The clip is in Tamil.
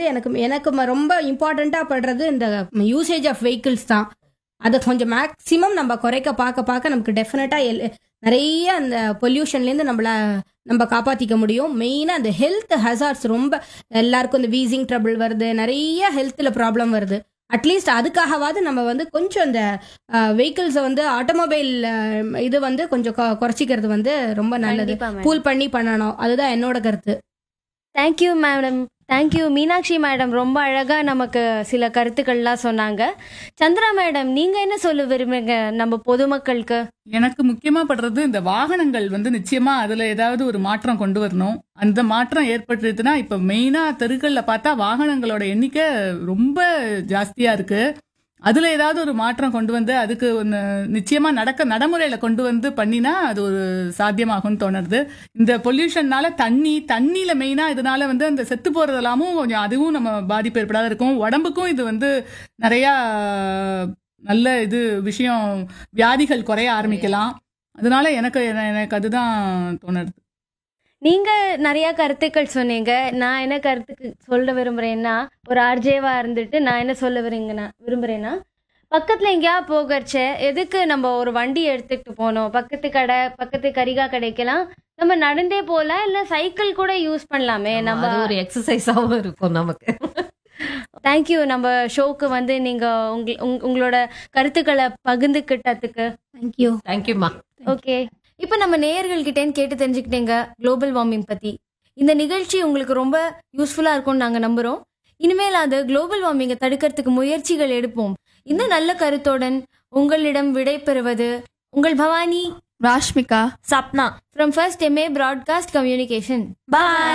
வந்து எனக்கு எனக்கு ம- ரொம்ப இம்பார்ட்டண்ட்டாக படுறது இந்த யூசேஜ் ஆஃப் வெஹிக்கிள்ஸ் தான் அதை கொஞ்சம் மேக்ஸிமம் நம்ம குறைக்க பார்க்க பார்க்க நமக்கு டெஃபினட்டாக நிறைய அந்த பொல்யூஷன்லேருந்து நம்மள நம்ம காப்பாற்றிக்க முடியும் மெயினாக அந்த ஹெல்த் ஹசார்ட்ஸ் ரொம்ப எல்லாருக்கும் இந்த வீசிங் ட்ரபிள் வருது நிறைய ஹெல்த்தில் ப்ராப்ளம் வருது அட்லீஸ்ட் அதுக்காகவாவது நம்ம வந்து கொஞ்சம் இந்த வெஹிக்கிள்ஸை வந்து ஆட்டோமொபைல் இது வந்து கொஞ்சம் கொ- குறைச்சிக்கிறது வந்து ரொம்ப நல்லது கண்டிப்பா மேடம் பூல் பண்ணி பண்ணணும் அதுதான் என்னோட கருத்து thank you madam thank you Meenakshi madam ரொம்ப அழகா நமக்கு சில கருத்துக்கள்லாம் சொன்னாங்க சந்திரா மேடம் நீங்க என்ன சொல்ல விரும்புங்க நம்ம பொதுமக்களுக்கு எனக்கு முக்கியமா படுறது இந்த வாகனங்கள் வந்து நிச்சயமா அதுல ஏதாவது ஒரு மாற்றம் கொண்டு வரணும் அந்த மாற்றம் ஏற்பட்டுதுன்னா இப்ப மெயினா தெருக்கள்ல பார்த்தா வாகனங்களோட எண்ணிக்கை ரொம்ப ஜாஸ்தியா இருக்கு அதுல ஏதாவது ஒரு மாற்றம் கொண்டு வந்து அதுக்கு ஒன்று நிச்சயமா நடக்க நடைமுறையில கொண்டு வந்து பண்ணினா அது ஒரு சாத்தியமாகும்னு தோணுது இந்த பொல்யூஷன்னால தண்ணி தண்ணியில மெயினா இதனால வந்து அந்த செத்து போறதெல்லாமும் கொஞ்சம் அதுவும் நம்ம பாதிப்பு ஏற்படாத இருக்கும் உடம்புக்கும் இது வந்து நிறைய நல்ல இது விஷயம் வியாதிகள் குறைய ஆரம்பிக்கலாம் அதனால எனக்கு எனக்கு அதுதான் தோணுது நீங்க நிறைய கருத்துக்கள் சொன்னீங்க நான் என்ன கருத்துக்கு சொல்ல விரும்புறேன்னா ஒரு ஆர்ஜேவா இருந்துட்டு நான் என்ன சொல்ல விரும்புறேன்னா விரும்புறேன்னா பக்கத்துல எங்கேயா போகறச்ச எதுக்கு நம்ம ஒரு வண்டி எடுத்துக்கிட்டு போனோம் பக்கத்து கடை பக்கத்து கரிகா கடைக்கெல்லாம் நம்ம நடந்தே போகலாம் இல்ல சைக்கிள் கூட யூஸ் பண்ணலாமே ஆமா, நம்ம அது ஒரு எக்ஸசைஸாவும் இருக்கும் நமக்கு தேங்க்யூ நம்ம ஷோக்கு வந்து நீங்க உங்க- உங்க- உங்களோட கருத்துக்களை பகிர்ந்துக்கிட்டதுக்கு தேங்க்யூ தேங்க்யூமா ஓகே இப்போ நம்ம நேயர்கள்கிட்டேன்னு கேட்டு தெரிஞ்சுக்கிட்டீங்க குளோபல் வார்மிங் பத்தி இந்த நிகழ்ச்சி உங்களுக்கு ரொம்ப யூஸ்ஃபுல்லா இருக்கும்னு நாங்க நம்புறோம் இனிமேல் அது குளோபல் வார்மிங்கை தடுக்கிறதுக்கு முயற்சிகள் எடுப்போம் இந்த நல்ல கருத்துடன் உங்களிடம் விடை பெறுவது உங்கள் Bhavani Rashmika Sapna from first MA broadcast communication bye